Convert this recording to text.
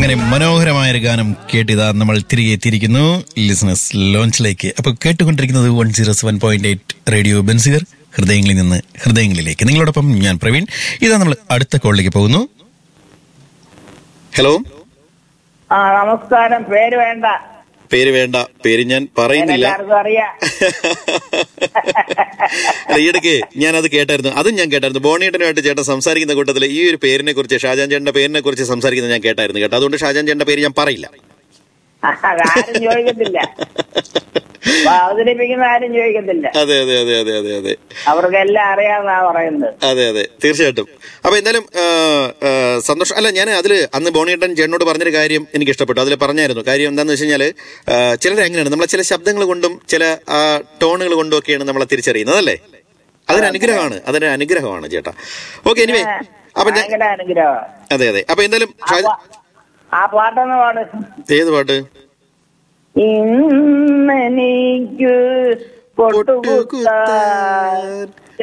അങ്ങനെ മനോഹരമായ ഒരു ഗാനം കേട്ടിതാ നമ്മൾ തിരികെ എത്തിയിരിക്കുന്നു ലിസണസ് ലോഞ്ചിലേക്ക് അപ്പൊ കേട്ടുകൊണ്ടിരിക്കുന്നത് one zero seven point eight radio Benziger ഹൃദയങ്ങളിൽ നിന്ന് ഹൃദയങ്ങളിലേക്ക് നിങ്ങളോടൊപ്പം ഞാൻ പ്രവീൺ ഇതാ നമ്മൾ അടുത്ത കോളിലേക്ക് പോകുന്നു ഹലോ ആ നമസ്കാരം പേര് വേണ്ട പേര് വേണ്ട പേര് ഞാൻ പറയുന്നില്ല എല്ലാവർക്കും അറിയാം അല്ല, ഈയിടയ്ക്ക് ഞാൻ അത് കേട്ടായിരുന്നു അതും ഞാൻ കേട്ടായിരുന്നു ബോണിയേട്ടനുമായിട്ട് ചേട്ടൻ സംസാരിക്കുന്ന കൂട്ടത്തിൽ ഈ ഒരു പേരിനെ കുറിച്ച് ഷാജാൻ ചേട്ടന്റെ പേരിനെ കുറിച്ച് സംസാരിക്കുന്നത് ഞാൻ കേട്ടായിരുന്നു കേട്ടോ അതുകൊണ്ട് ഷാജാൻ ചേട്ടന്റെ പേര് ഞാൻ പറയില്ല അതാരും ചോദിക്കത്തില്ല അപ്പൊ അവതരിപ്പിക്കുന്ന ആരും ചോദിക്കത്തില്ല അതെ അതെ അതെ അതെ അതെ അതെ അവർക്കെല്ലാം അറിയാമെന്നാ പറയുന്നത് അതെ അതെ തീർച്ചയായിട്ടും അപ്പൊ എന്തായാലും ആ, ആ, സന്തോഷം അല്ല ഞാൻ അതിൽ അന്ന് ബോണിയേട്ടൻ ചേട്ടനോട് പറഞ്ഞൊരു കാര്യം എനിക്ക് ഇഷ്ടപ്പെട്ടു അതിൽ പറഞ്ഞായിരുന്നു കാര്യം എന്താണെന്ന് വെച്ച് കഴിഞ്ഞാൽ ചിലർ എങ്ങനെയാണ് നമ്മളെ ചില ശബ്ദങ്ങൾ കൊണ്ടും ചില ടോണുകൾ കൊണ്ടും ഒക്കെയാണ് നമ്മളെ തിരിച്ചറിയുന്നത് അല്ലേ അതൊരു അനുഗ്രഹമാണ് അതൊരു അനുഗ്രഹമാണ് ചേട്ടാ ഓക്കെ എനിവേ അപ്പൊ ഞാൻ ഭയങ്കര അനുഗ്രഹം അതെ അതെ അപ്പൊ എന്തായാലും ഷാജ- ആ പാട്ടൊന്ന് പാട് ഏത് പാട്ട് ഇന്നെനിക്ക് പൊട്ടുകുത്താൻ പൊട്ടുകുത്താൻ